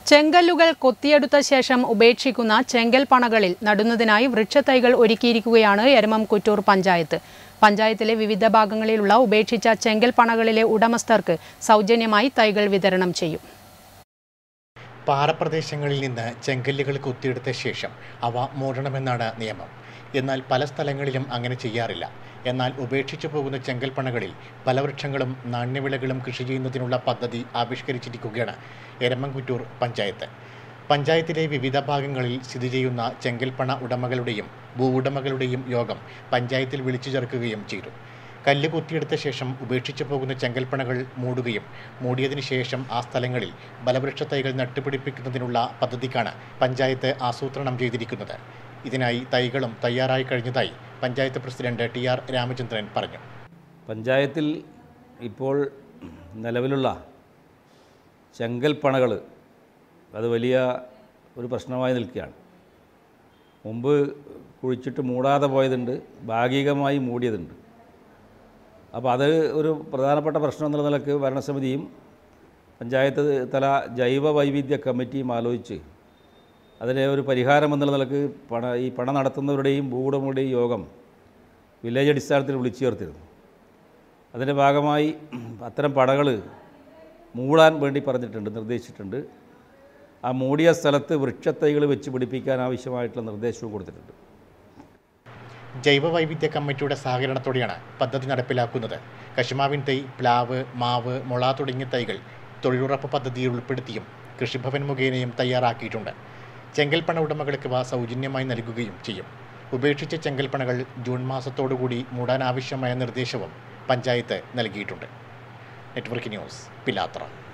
ചെങ്കല്ലുകൾ കൊത്തിയെടുത്ത ശേഷം ഉപേക്ഷിക്കുന്ന ചെങ്കൽ പണകളിൽ നടുന്നതിനായി വൃക്ഷത്തൈകൾ ഒരുക്കിയിരിക്കുകയാണ് എരമം കുറ്റൂർ പഞ്ചായത്ത് പഞ്ചായത്തിലെ വിവിധ ഭാഗങ്ങളിലുള്ള ഉപേക്ഷിച്ച ചെങ്കൽ പണകളിലെ ഉടമസ്ഥർക്ക് സൗജന്യമായി തൈകൾ വിതരണം ചെയ്യും പാറപ്രദേശങ്ങളിൽ നിന്ന് ചെങ്കല്ലുകൾ കുത്തിയെടുത്ത ശേഷം അവ മൂടണമെന്നാണ് നിയമം എന്നാൽ പല സ്ഥലങ്ങളിലും അങ്ങനെ ചെയ്യാറില്ല എന്നാൽ ഉപേക്ഷിച്ചു പോകുന്ന ചെങ്കൽപ്പണകളിൽ പല വൃക്ഷങ്ങളും നാണ്യവിളകളും കൃഷി ചെയ്യുന്നതിനുള്ള പദ്ധതി ആവിഷ്കരിച്ചിരിക്കുകയാണ് എരമംകുറ്റൂർ പഞ്ചായത്ത് പഞ്ചായത്തിലെ വിവിധ ഭാഗങ്ങളിൽ സ്ഥിതി ചെയ്യുന്ന ചെങ്കൽപ്പണ ഉടമകളുടെയും ഭൂവുടമകളുടെയും യോഗം പഞ്ചായത്തിൽ വിളിച്ചു ചേർക്കുകയും ചെയ്തു കല്ല് കുത്തിയെടുത്ത ശേഷം ഉപേക്ഷിച്ചു പോകുന്ന ചെങ്കൽപ്പണകൾ മൂടുകയും മൂടിയതിനു ശേഷം ആ സ്ഥലങ്ങളിൽ ബലവൃക്ഷ തൈകൾ നട്ടുപിടിപ്പിക്കുന്നതിനുള്ള പദ്ധതിക്കാണ് പഞ്ചായത്ത് ആസൂത്രണം ചെയ്തിരിക്കുന്നത് ഇതിനായി തൈകളും തയ്യാറായി കഴിഞ്ഞതായി panchayat president T R Ramachandran പറഞ്ഞു പഞ്ചായത്തിൽ ഇപ്പോൾ നിലവിലുള്ള ചെങ്കൽപ്പണകൾ അത് വലിയ ഒരു പ്രശ്നമായി നിൽക്കുകയാണ് മുമ്പ് കുഴിച്ചിട്ട് മൂടാതെ പോയതുണ്ട് ഭാഗികമായി മൂടിയതുണ്ട് അപ്പോൾ അത് ഒരു പ്രധാനപ്പെട്ട പ്രശ്നം എന്നുള്ള നിലക്ക് ഭരണസമിതിയും പഞ്ചായത്ത് തല ജൈവ വൈവിധ്യ കമ്മിറ്റിയും ആലോചിച്ച് അതിന് ഒരു പരിഹാരം എന്നുള്ള നിലക്ക് പണ ഈ പണ നടത്തുന്നവരുടെയും ഭൂവുടമകളുടെയും യോഗം വില്ലേജ് അടിസ്ഥാനത്തിൽ വിളിച്ചു ചേർത്തിരുന്നു അതിൻ്റെ ഭാഗമായി അത്തരം പടകൾ മൂടാൻ വേണ്ടി പറഞ്ഞിട്ടുണ്ട് നിർദ്ദേശിച്ചിട്ടുണ്ട് ആ മൂടിയ സ്ഥലത്ത് വൃക്ഷത്തൈകൾ വെച്ച് പിടിപ്പിക്കാൻ ആവശ്യമായിട്ടുള്ള നിർദ്ദേശവും കൊടുത്തിട്ടുണ്ട് ജൈവ വൈവിധ്യ കമ്മിറ്റിയുടെ സഹകരണത്തോടെയാണ് പദ്ധതി നടപ്പിലാക്കുന്നത് കശുമാവിൻ തൈ പ്ലാവ് മാവ് മുള തുടങ്ങിയ തൈകൾ തൊഴിലുറപ്പ് പദ്ധതിയിൽ ഉൾപ്പെടുത്തിയും കൃഷിഭവൻ മുഖേനയും തയ്യാറാക്കിയിട്ടുണ്ട് ചെങ്കൽപ്പണ ഉടമകൾക്ക് ഇവ സൗജന്യമായി നൽകുകയും ചെയ്യും ഉപേക്ഷിച്ച ചെങ്കൽപ്പണകൾ ജൂൺ മാസത്തോടുകൂടി മൂടാനാവശ്യമായ നിർദ്ദേശവും പഞ്ചായത്ത് നൽകിയിട്ടുണ്ട് നെറ്റ്വർക്ക് ന്യൂസ് പിലാത്ര